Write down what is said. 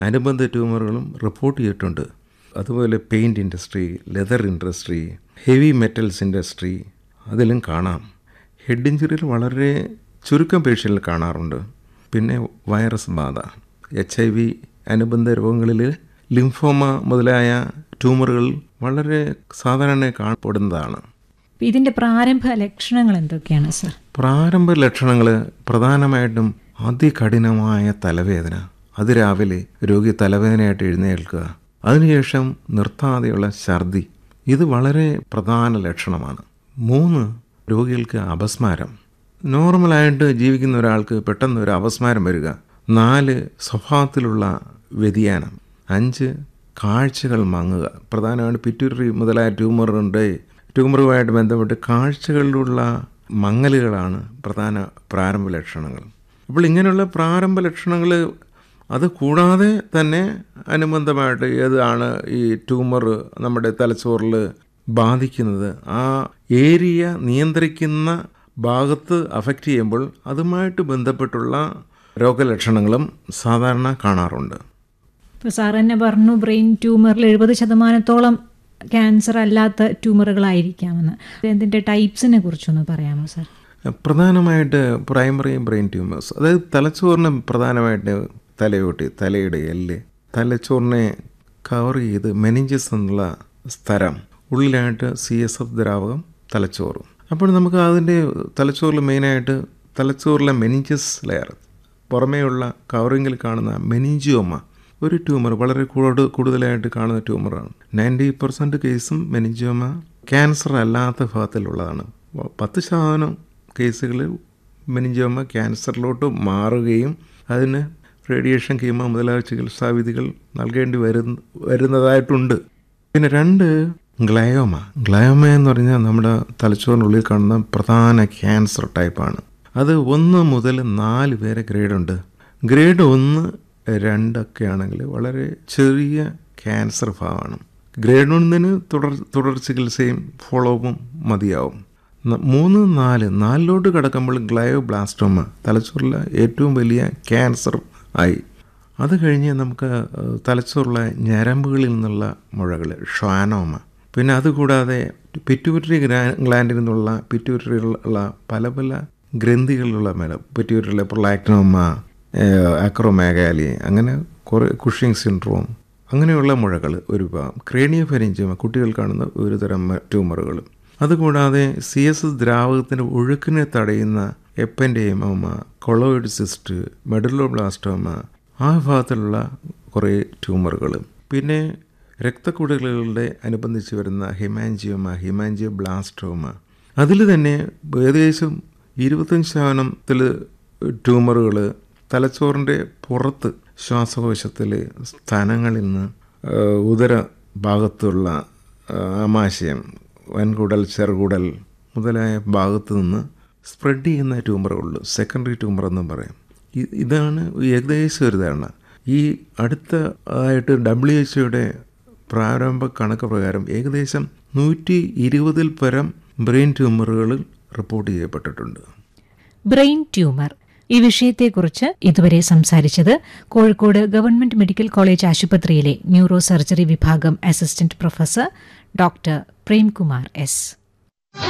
അനുബന്ധ ട്യൂമറുകളും റിപ്പോർട്ട് ചെയ്തിട്ടുണ്ട് അതുപോലെ paint industry leather industry heavy metals industry അതിലും കാണാം ഹെഡ് ഇഞ്ചുറിയിൽ വളരെ ചുരുക്കം പേഷ്യൻ്റിൽ കാണാറുണ്ട് പിന്നെ വൈറസ് ബാധ എച്ച് ഐ വി അനുബന്ധ രോഗങ്ങളിൽ ലിംഫോമ മുതലായ ട്യൂമറുകൾ വളരെ സാധാരണ കാണപ്പെടുന്നതാണ് ഇതിന്റെ പ്രാരംഭ ലക്ഷണങ്ങൾ എന്തൊക്കെയാണ് സർ പ്രാരംഭ ലക്ഷണങ്ങൾ പ്രധാനമായിട്ടും അതികഠിനമായ തലവേദന അതിരാവിലെ രോഗി തലവേദനയായിട്ട് എഴുന്നേൽക്കുക അതിനുശേഷം നിർത്താതെയുള്ള ഛർദി ഇത് വളരെ പ്രധാന ലക്ഷണമാണ് മൂന്ന് രോഗികൾക്ക് അപസ്മാരം നോർമലായിട്ട് ജീവിക്കുന്ന ഒരാൾക്ക് പെട്ടെന്ന് ഒരു അപസ്മാരം വരിക നാല് സ്വഭാവത്തിലുള്ള വ്യതിയാനം അഞ്ച് കാഴ്ചകൾ മങ്ങുക പ്രധാനമായിട്ട് പിറ്റ്യൂട്ടറി മുതലായ ട്യൂമറുണ്ട് ട്യൂമറുമായിട്ട് ബന്ധപ്പെട്ട് കാഴ്ചകളിലുള്ള മങ്ങലുകളാണ് പ്രധാന പ്രാരംഭ ലക്ഷണങ്ങൾ അപ്പോൾ ഇങ്ങനെയുള്ള പ്രാരംഭ ലക്ഷണങ്ങൾ അത് കൂടാതെ തന്നെ അനുബന്ധമായിട്ട് ഏതാണ് ഈ ട്യൂമർ നമ്മുടെ തലച്ചോറിൽ ബാധിക്കുന്നത് ആ ഏരിയ നിയന്ത്രിക്കുന്ന ഭാഗത്ത് അഫക്റ്റ് ചെയ്യുമ്പോൾ അതുമായിട്ട് ബന്ധപ്പെട്ടുള്ള രോഗലക്ഷണങ്ങളും സാധാരണ കാണാറുണ്ട് ഇപ്പോൾ സാർ തന്നെ പറഞ്ഞു ബ്രെയിൻ ട്യൂമറിൽ എഴുപത് ശതമാനത്തോളം ക്യാൻസർ അല്ലാത്ത ട്യൂമറുകളായിരിക്കാമെന്ന് ഇതിൻ്റെ ടൈപ്സിനെ കുറിച്ചൊന്ന് പറയാമോ സാർ പ്രധാനമായിട്ട് പ്രൈമറി ബ്രെയിൻ ട്യൂമേഴ്സ് അതായത് തലച്ചോറിന് പ്രധാനമായിട്ട് തലയോട്ടി തലയുടെ എല്ല് തലച്ചോറിനെ കവർ ചെയ്ത് മെനിഞ്ചസ് എന്നുള്ള സ്ഥലം ഉള്ളിലായിട്ട് സി എസ് എഫ് ദ്രാവകം തലച്ചോറും അപ്പോൾ നമുക്ക് അതിൻ്റെ തലച്ചോറിൽ മെയിനായിട്ട് തലച്ചോറിലെ മെനിഞ്ചസ് ലെയർ പുറമേയുള്ള കവറിങ്ങിൽ കാണുന്ന മെനിഞ്ചിയോമ ഒരു ട്യൂമർ വളരെ കൂടുതൽ കൂടുതലായിട്ട് കാണുന്ന ട്യൂമറാണ് നയൻറ്റി പെർസെൻറ്റ് കേസും മെനിഞ്ചിയോമ ക്യാൻസർ അല്ലാത്ത ഭാഗത്തിലുള്ളതാണ് പത്ത് ശതമാനം കേസുകളിൽ മെനിഞ്ചോമ ക്യാൻസറിലോട്ട് മാറുകയും അതിന് റേഡിയേഷൻ കീമോ മുതലായ ചികിത്സാവിധികൾ നൽകേണ്ടി വരുന്ന വരുന്നതായിട്ടുണ്ട് പിന്നെ രണ്ട് ഗ്ലയോമ ഗ്ലയോമ എന്ന് പറഞ്ഞാൽ നമ്മുടെ തലച്ചോറിനുള്ളിൽ കാണുന്ന പ്രധാന ക്യാൻസർ ടൈപ്പാണ് അത് ഒന്ന് മുതൽ നാല് വരെ ഗ്രേഡുണ്ട് ഗ്രേഡ് ഒന്ന് രണ്ടൊക്കെ ആണെങ്കിൽ വളരെ ചെറിയ ക്യാൻസർ ഭാവമാണ് ഗ്രേഡ് ഒന്നിന് തുടർ തുടർ ചികിത്സയും ഫോളോ അപ്പും മതിയാവും മൂന്ന് നാല് നാലിലോട്ട് കിടക്കുമ്പോൾ ഗ്ലയോബ്ലാസ്റ്റോമ തലച്ചോറിലെ ഏറ്റവും വലിയ ക്യാൻസർ ആയി അത് കഴിഞ്ഞ് നമുക്ക് തലച്ചോറിലെ ഞരമ്പുകളിൽ നിന്നുള്ള മുഴകൾ ഷ്വാനോമ പിന്നെ അതുകൂടാതെ പിറ്റ്യൂട്ടറി ഗ്ലാൻഡിൽ നിന്നുള്ള പിറ്റ്യൂട്ടറിയിലുള്ള പല പല ഗ്രന്ഥികളിലുള്ള മേല പിറ്റ്യൂട്ടറിയിലെ പ്രൊലാക്ടോമ ആക്രോമാഗാലി അങ്ങനെ കുറേ കുഷിങ് സിൻഡ്രോം അങ്ങനെയുള്ള മുഴകൾ ഒരു ഭാഗം ക്രേണിയോഫെരിഞ്ചിമ കുട്ടികൾ കാണുന്ന ഒരു തരം ട്യൂമറുകൾ അതുകൂടാതെ സി എസ് എസ് ദ്രാവകത്തിൻ്റെ ഒഴുക്കിനെ തടയുന്ന എപ്പൻഡേമോമ കൊളോയിഡ് സിസ്റ്റ് മെഡലോബ്ലാസ്റ്റോമ ആ വിഭാഗത്തിലുള്ള കുറേ ട്യൂമറുകൾ പിന്നെ രക്തക്കുടലുകളുടെ അനുബന്ധിച്ച് വരുന്ന ഹിമാൻജിയോമ ഹിമാൻജിയോ ബ്ലാസ്റ്റോമ അതിൽ തന്നെ ഏകദേശം ഇരുപത്തഞ്ച് ശതമാനത്തിൽ ട്യൂമറുകൾ തലച്ചോറിൻ്റെ പുറത്ത് ശ്വാസകോശത്തിൽ സ്ഥാനങ്ങളിൽ നിന്ന് ഉദര ഭാഗത്തുള്ള ആമാശയം വൻകുടൽ ചെറുകുടൽ മുതലായ ഭാഗത്തു നിന്ന് സ്പ്രെഡ് ചെയ്യുന്ന ട്യൂമറുള്ളൂ സെക്കൻഡറി ട്യൂമർ എന്നും പറയും ഇതാണ് ഏകദേശം ഒരു ധാരണ ഈ അടുത്ത ആയിട്ട് ഡബ്ല്യു എച്ച് ഒയുടെ പ്രാരംഭ കണക്ക് പ്രകാരം ഏകദേശം നൂറ്റി ഇരുപതിൽ പരം ബ്രെയിൻ ട്യൂമറുകൾ റിപ്പോർട്ട് ചെയ്യപ്പെട്ടിട്ടുണ്ട് ബ്രെയിൻ ട്യൂമർ ഈ വിഷയത്തെക്കുറിച്ച് ഇതുവരെ സംസാരിച്ചത് കോഴിക്കോട് ഗവൺമെന്റ് മെഡിക്കൽ കോളേജ് ആശുപത്രിയിലെ ന്യൂറോ സർജറി വിഭാഗം assistant professor doctor Premkumar S